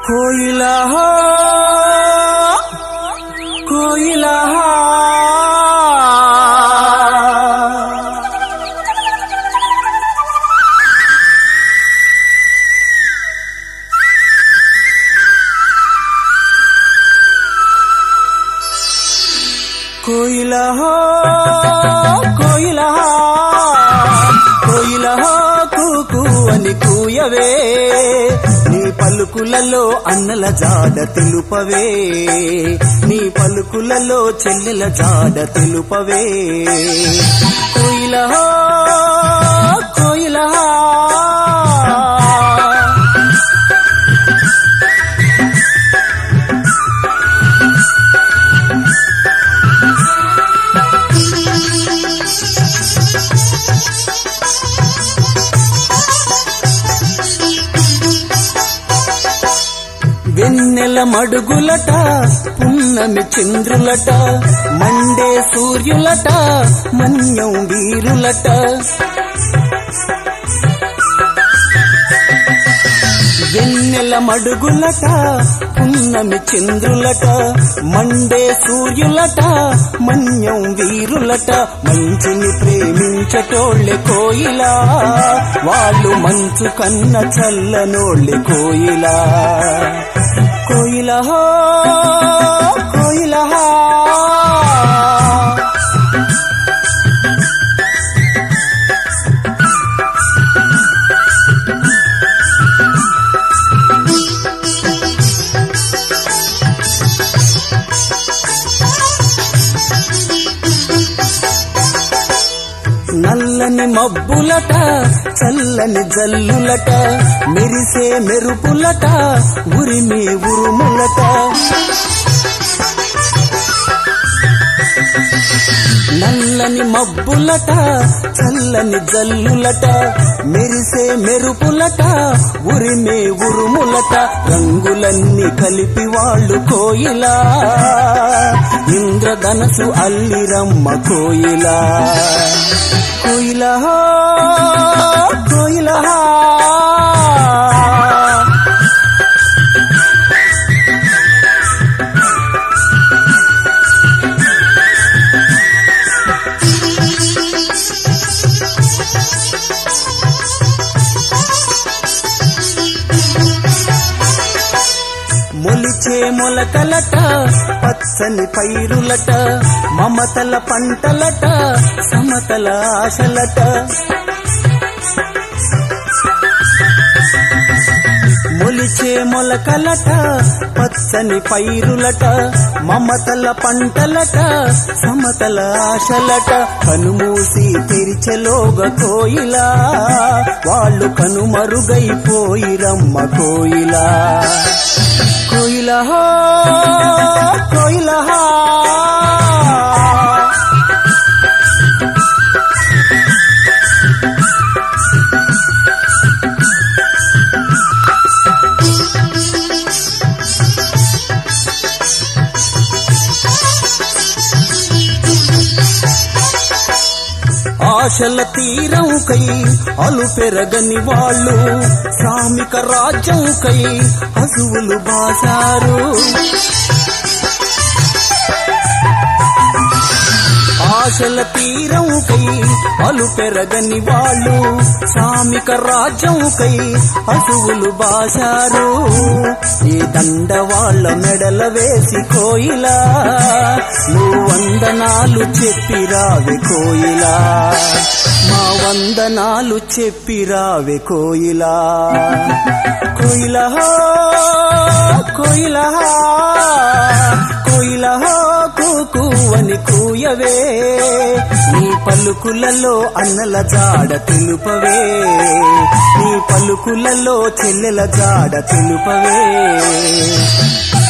కోయిలా కోయిలా కోయిలా కోయిలా కోయిలా కూకు అని కూయవే నీ పలుకులలో అన్నల జాడ తెలుపవే నీ పలుకులలో చెల్లెల జాడ తెలుపవే కోయిలా కోయిలా వెన్నెల మడుగులట పున్నమి చంద్రులట మండే సూర్యులట మన్యం వీరులట వెన్నెల మడుగులట పున్నమి చంద్రులట మండే సూర్యులట మన్యం వీరులట మంచిని ప్రేమించటోళ్ళె కోయిలా వాళ్ళు మంచు కన్న చల్లనోళ్ళె కోయిలా కోయిలా కోయిలా నల్లని మబ్బులట చల్లని జల్లులట మెరిసే మెరుపులట ఉరిమి ఉరుములట నల్లని మబ్బులట చల్లని జల్లులట మెరిసే మెరుపులట ఉరిమే ఉరుములట రంగులన్నీ కలిపి వాళ్ళు కోయిలా ఇంద్రధనసు అల్లిరమ్మ కోయిలా కోయిలా కోయిలా మొలిచే మొలకలట పచ్చని పైరులట మమతల పంటలట సమతల ఆశలట మొలిచే మొలకలట పచ్చని పైరులట మమతల పంటలట సమతల ఆశలట కనుమూసి తెరిచెలోగ కోయిలా వాళ్ళు కనుమరుగైపోయిరమ్మ కోయిలా కోయిలా కోయిలా ఆశల తీరంకై అలు పెరగని వాళ్ళు శ్రామిక రాజ్యంకై హసువులు బాసారు ఆశల తీరంకై అలు పెరగని వాళ్ళు శ్రామిక రాజ్యంకై హసువులు బాసారు ఈ దండ వాళ్ళ మెడల వేసి కోయిలా నువ్వు వందనాలు చెప్పిరావే కోయిలా మా వందనాలు చెప్పిరావే కోయిలా కోయిలా కోయిలా కోయిలా కూకు అని కూయవే నీ పలుకులలో అన్నల జాడ తెలుపవే నీ పలుకులలో చెల్లెల జాడ తెలుపవే